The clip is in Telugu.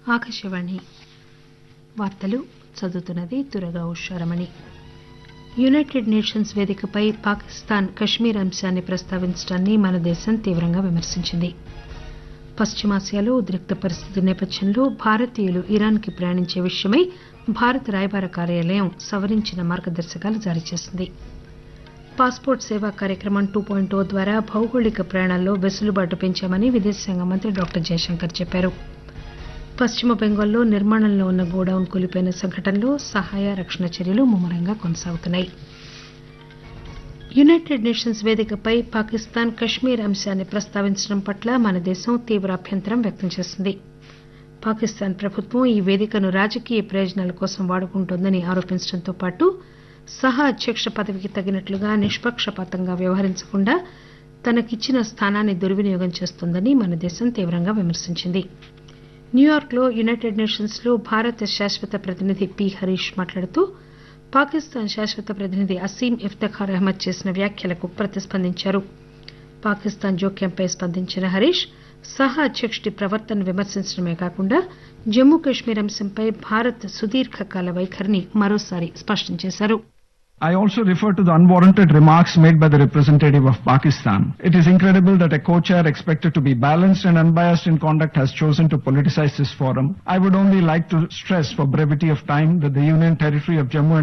ఆకాశవాణి వార్తలు చదువుతున్నది దురగా ఉషారమణి యునైటెడ్ నేషన్స్ వేదికపై పాకిస్తాన్ కశ్మీర్ అంశాన్ని ప్రస్తావించడాన్ని మన దేశం తీవ్రంగా విమర్శించింది పశ్చిమాసియాలో ఉద్రిక్త పరిస్థితి నేపథ్యంలో భారతీయులు ఇరాన్ కి ప్రయాణించే విషయమై భారత రాయబార కార్యాలయం సవరించిన మార్గదర్శకాలు జారీ చేసింది పాస్పోర్ట్ సేవా కార్యక్రమం టూ పాయింట్ ఓ ద్వారా భౌగోళిక ప్రయాణాల్లో వెసులుబాటు పెంచామని విదేశాంగ మంత్రి డాక్టర్ జయశంకర్ చెప్పారు పశ్చిమ బెంగాల్లో నిర్మాణంలో ఉన్న గోడౌన్ కూలిపోయిన సంఘటనలో సహాయ రక్షణ చర్యలు ముమ్మరంగా కొనసాగుతున్నాయి యునైటెడ్ నేషన్స్ వేదికపై పాకిస్తాన్ కశ్మీర్ అంశాన్ని ప్రస్తావించడం పట్ల మన దేశం తీవ్ర అభ్యంతరం వ్యక్తం చేసింది పాకిస్తాన్ ప్రభుత్వం ఈ వేదికను రాజకీయ ప్రయోజనాల కోసం వాడుకుంటోందని ఆరోపించడంతో పాటు సహా అధ్యక్ష పదవికి తగినట్లుగా నిష్పక్షపాతంగా వ్యవహరించకుండా తనకిచ్చిన స్థానాన్ని దుర్వినియోగం చేస్తోందని మన దేశం తీవ్రంగా విమర్శించింది న్యూయార్క్ లో యునైటెడ్ నేషన్స్ లో భారత శాశ్వత ప్రతినిధి పి హరీష్ మాట్లాడుతూ పాకిస్తాన్ శాశ్వత ప్రతినిధి అసీం ఇఫ్తఖార్ అహ్మద్ చేసిన వ్యాఖ్యలకు ప్రతిస్పందించారు పాకిస్తాన్ జోక్యంపై స్పందించిన హరీష్ సహా అధ్యక్షుడి ప్రవర్తనను విమర్శించడమే కాకుండా జమ్మూ కశ్మీర్ అంశంపై భారత్ సుదీర్ఘకాల వైఖరిని మరోసారి స్పష్టం చేశారు I also refer to the unwarranted remarks made by the representative of Pakistan. It is incredible that a co-chair expected to be balanced and unbiased in conduct has chosen to politicize this forum. I would only like to stress for brevity of time that the Union Territory of Jammu and